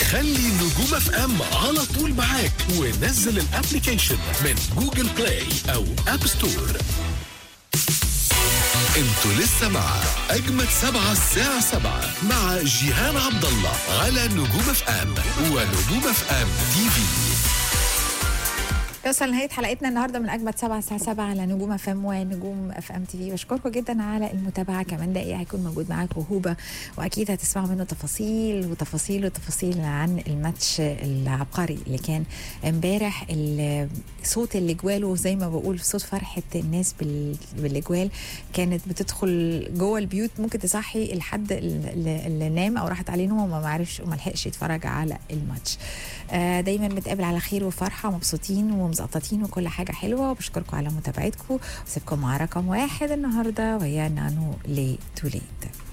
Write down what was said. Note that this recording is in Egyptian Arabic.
خلي نجوم اف ام على طول معاك ونزل الابليكيشن من جوجل بلاي او اب ستور انتوا لسه مع اجمد سبعة الساعة سبعة مع جيهان عبد الله على نجوم اف ام ونجوم اف ام تي في توصل نهاية حلقتنا النهاردة من أجمد سبعة الساعة سبعة على نجوم اف ام ونجوم اف ام تي في بشكركم جدا على المتابعة كمان دقيقة هيكون موجود معاكم هوبة وأكيد هتسمعوا منه تفاصيل وتفاصيل وتفاصيل عن الماتش العبقري اللي كان امبارح ال- صوت الأجوال وزي ما بقول صوت فرحة الناس بال- بالأجوال كانت بتدخل جوه البيوت ممكن تصحي الحد اللي اللي نام أو راحت عليه نوم وما معرفش وما لحقش يتفرج على الماتش آه، دايما بنتقابل على خير وفرحه مبسوطين ومزقططين وكل حاجه حلوه وبشكركم على متابعتكم وسيبكم مع رقم واحد النهارده ويا نانو لي توليت